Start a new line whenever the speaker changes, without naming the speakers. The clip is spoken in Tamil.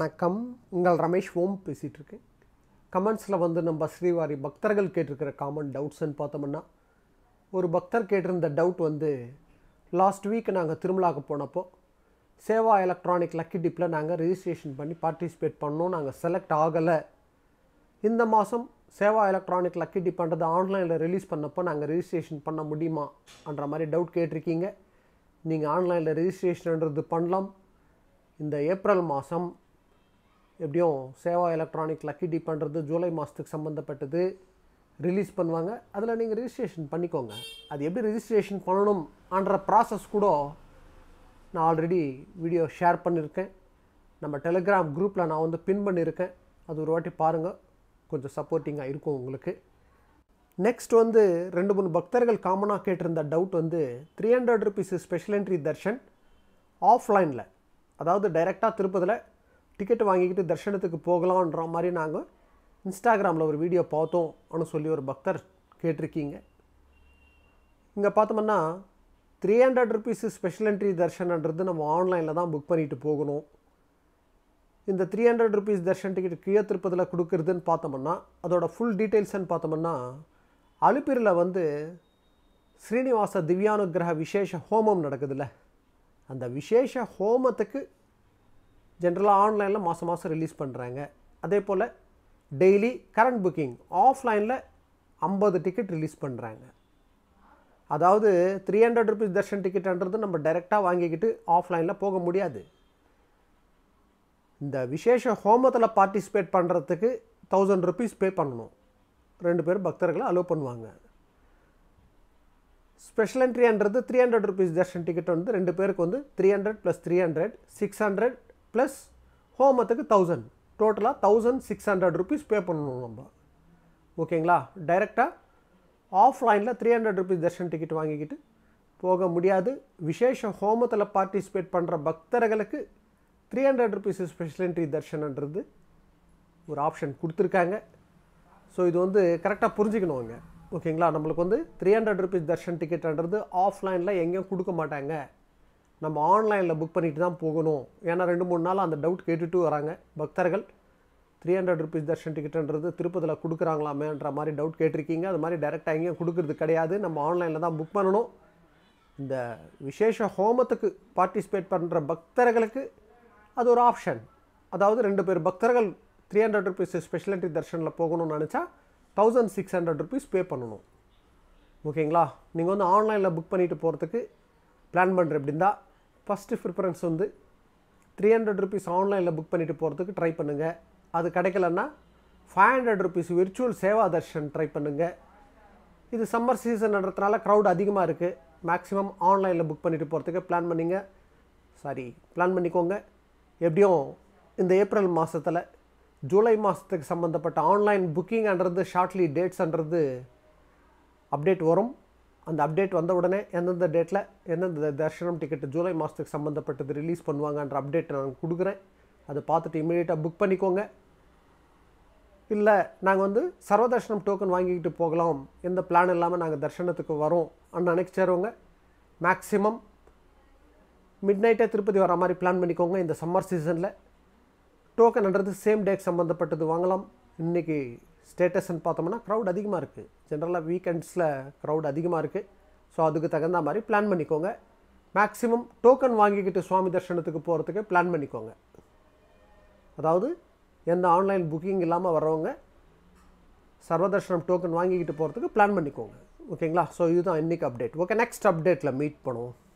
வணக்கம் உங்கள் ரமேஷ் ஓம் பேசிகிட்டு இருக்கேன் கமெண்ட்ஸில் வந்து நம்ம ஸ்ரீவாரி பக்தர்கள் கேட்டிருக்கிற காமன் டவுட்ஸ்ன்னு பார்த்தோம்னா ஒரு பக்தர் கேட்டிருந்த டவுட் வந்து லாஸ்ட் வீக் நாங்கள் திருமலாவுக்கு போனப்போ சேவா எலக்ட்ரானிக் லக்கி டிப்பில் நாங்கள் ரெஜிஸ்ட்ரேஷன் பண்ணி பார்ட்டிசிபேட் பண்ணோம் நாங்கள் செலக்ட் ஆகலை இந்த மாதம் சேவா எலக்ட்ரானிக் லக்கி டிப்ன்றது ஆன்லைனில் ரிலீஸ் பண்ணப்போ நாங்கள் ரெஜிஸ்ட்ரேஷன் பண்ண முடியுமா என்ற மாதிரி டவுட் கேட்டிருக்கீங்க நீங்கள் ஆன்லைனில் ரெஜிஸ்ட்ரேஷன்ன்றது பண்ணலாம் இந்த ஏப்ரல் மாதம் எப்படியும் சேவா எலக்ட்ரானிக் லக்கி டிப்ன்றது ஜூலை மாதத்துக்கு சம்மந்தப்பட்டது ரிலீஸ் பண்ணுவாங்க அதில் நீங்கள் ரெஜிஸ்ட்ரேஷன் பண்ணிக்கோங்க அது எப்படி ரெஜிஸ்ட்ரேஷன் பண்ணணும் என்ற ப்ராசஸ் கூட நான் ஆல்ரெடி வீடியோ ஷேர் பண்ணியிருக்கேன் நம்ம டெலிகிராம் குரூப்பில் நான் வந்து பின் பண்ணியிருக்கேன் அது ஒரு வாட்டி பாருங்கள் கொஞ்சம் சப்போர்ட்டிங்காக இருக்கும் உங்களுக்கு நெக்ஸ்ட் வந்து ரெண்டு மூணு பக்தர்கள் காமனாக கேட்டிருந்த டவுட் வந்து three hundred rupees special entry darshan ஆஃப்லைனில் அதாவது டைரெக்டாக திருப்பதியில் டிக்கெட் வாங்கிக்கிட்டு தர்ஷனத்துக்கு போகலான்ற மாதிரி நாங்கள் இன்ஸ்டாகிராமில் ஒரு வீடியோ பார்த்தோம்னு சொல்லி ஒரு பக்தர் கேட்டிருக்கீங்க இங்கே பார்த்தோம்னா three hundred rupees special entry தர்ஷன்ன்றது நம்ம ஆன்லைனில் தான் புக் பண்ணிட்டு போகணும் இந்த three hundred rupees darshan ticket கீழே திருப்பதில் கொடுக்குறதுன்னு பார்த்தோம்னா அதோட ஃபுல் டீட்டெயில்ஸ்ன்னு பார்த்தோம்னா அலுப்பிரில் வந்து ஸ்ரீனிவாச திவ்யானுகிரக விசேஷ ஹோமம் நடக்குதுல்ல அந்த விசேஷ ஹோமத்துக்கு ஜென்ரலாக ஆன்லைனில் மாதம் மாதம் ரிலீஸ் பண்ணுறாங்க அதே போல் டெய்லி கரண்ட் புக்கிங் ஆஃப்லைனில் ஐம்பது டிக்கெட் ரிலீஸ் பண்ணுறாங்க அதாவது த்ரீ ஹண்ட்ரட் ருபீஸ் தர்ஷன் டிக்கெட்ன்றது நம்ம டைரெக்டாக வாங்கிக்கிட்டு ஆஃப்லைனில் போக முடியாது இந்த விசேஷ ஹோமத்தில் பார்ட்டிசிபேட் பண்ணுறதுக்கு தௌசண்ட் ருபீஸ் பே பண்ணணும் ரெண்டு பேர் பக்தர்களை அலோவ் பண்ணுவாங்க ஸ்பெஷல் என்ட்ரின்றது three hundred rupees darshan ticket வந்து ரெண்டு பேருக்கு வந்து three hundred plus three hundred six hundred plus ஹோமத்துக்கு தௌசண்ட் டோட்டலாக thousand six hundred rupees pay பண்ணணும் நம்ம ஓகேங்களா டைரெக்டாக ஆஃப்லைனில் three hundred rupees darshan ticket வாங்கிக்கிட்டு போக முடியாது விசேஷ ஹோமத்தில் பார்ட்டிசிபேட் பண்ணுற பக்தர்களுக்கு three hundred rupees special entry தர்ஷனன்றது ஒரு ஆப்ஷன் கொடுத்துருக்காங்க ஸோ இது வந்து கரெக்டாக புரிஞ்சுக்கணுங்க ஓகேங்களா நம்மளுக்கு வந்து த்ரீ ஹண்ட்ரட் ருபீஸ் தர்ஷன் டிக்கெட்ன்றது ஆஃப்லைனில் எங்கேயும் கொடுக்க மாட்டாங்க நம்ம ஆன்லைனில் புக் பண்ணிட்டு தான் போகணும் ஏன்னா ரெண்டு மூணு நாள் அந்த டவுட் கேட்டுட்டு வராங்க பக்தர்கள் த்ரீ ஹண்ட்ரட் ருபீஸ் தர்ஷன் டிக்கெட்ன்றது திருப்பதியில் கொடுக்குறாங்களாமேன்ற மாதிரி டவுட் கேட்டிருக்கீங்க அது மாதிரி டேரெக்டாக எங்கேயும் கொடுக்கறது கிடையாது நம்ம ஆன்லைனில் தான் புக் பண்ணணும் இந்த விசேஷ ஹோமத்துக்கு பார்ட்டிசிபேட் பண்ணுற பக்தர்களுக்கு அது ஒரு ஆப்ஷன் அதாவது ரெண்டு பேர் பக்தர்கள் three hundred rupees special entry தர்ஷனில் போகணும்னு நினச்சா thousand six hundred rupees pay பண்ணணும் ஓகேங்களா நீங்கள் வந்து ஆன்லைனில் புக் பண்ணிட்டு போகிறதுக்கு பிளான் பண்ணுற எப்படின்னா ஃபஸ்ட்டு ப்ரிஃபரன்ஸ் வந்து த்ரீ ஹண்ட்ரட் ருபீஸ் ஆன்லைனில் புக் பண்ணிட்டு போகிறதுக்கு ட்ரை பண்ணுங்கள் அது கிடைக்கலன்னா five hundred rupees virtual seva darshan try பண்ணுங்கள் இது சம்மர் சீசன்ன்றதுனால க்ரௌட் அதிகமாக இருக்குது மேக்ஸிமம் ஆன்லைனில் புக் பண்ணிட்டு போகிறதுக்கு பிளான் பண்ணிங்க சாரி பிளான் பண்ணிக்கோங்க எப்படியும் இந்த ஏப்ரல் மாதத்தில் ஜூலை மாதத்துக்கு சம்மந்தப்பட்ட ஆன்லைன் புக்கிங்ன்றது ஷார்ட்லி டேட்ஸ்ன்றது அப்டேட் வரும் அந்த அப்டேட் வந்த உடனே எந்தெந்த டேட்டில் எந்தெந்த தர்ஷனம் டிக்கெட் ஜூலை மாதத்துக்கு சம்மந்தப்பட்டது ரிலீஸ் பண்ணுவாங்கன்ற அப்டேட் நான் கொடுக்குறேன் அதை பார்த்துட்டு இமீடியட்டாக புக் பண்ணிக்கோங்க இல்லை நாங்கள் வந்து சர்வதர்ஷனம் டோக்கன் வாங்கிக்கிட்டு போகலாம் எந்த பிளான் இல்லாமல் நாங்கள் தர்ஷனத்துக்கு வரோம் நினைக்கிறவங்க மேக்ஸிமம் மிட் நைட்டே திருப்பதி வர மாதிரி பிளான் பண்ணிக்கோங்க இந்த சம்மர் சீசனில் டோக்கன்ன்றது சேம் டேக்கு சம்மந்தப்பட்டது வாங்கலாம் இன்றைக்கி ஸ்டேட்டஸ்ன்னு பார்த்தோம்னா க்ரௌட் அதிகமாக இருக்குது ஜென்ரலாக வீக்கெண்ட்ஸில் க்ரௌட் அதிகமாக இருக்குது ஸோ அதுக்கு தகுந்த மாதிரி பிளான் பண்ணிக்கோங்க மேக்ஸிமம் டோக்கன் வாங்கிக்கிட்டு சுவாமி தர்ஷனத்துக்கு போகிறதுக்கு பிளான் பண்ணிக்கோங்க அதாவது எந்த ஆன்லைன் புக்கிங் இல்லாமல் வரவங்க சர்வதர்ஷனம் டோக்கன் வாங்கிக்கிட்டு போகிறதுக்கு பிளான் பண்ணிக்கோங்க ஓகேங்களா ஸோ இதுதான் இன்றைக்கி அப்டேட் ஓகே நெக்ஸ்ட் அப்டேட்டில் மீட் பண்ணுவோம்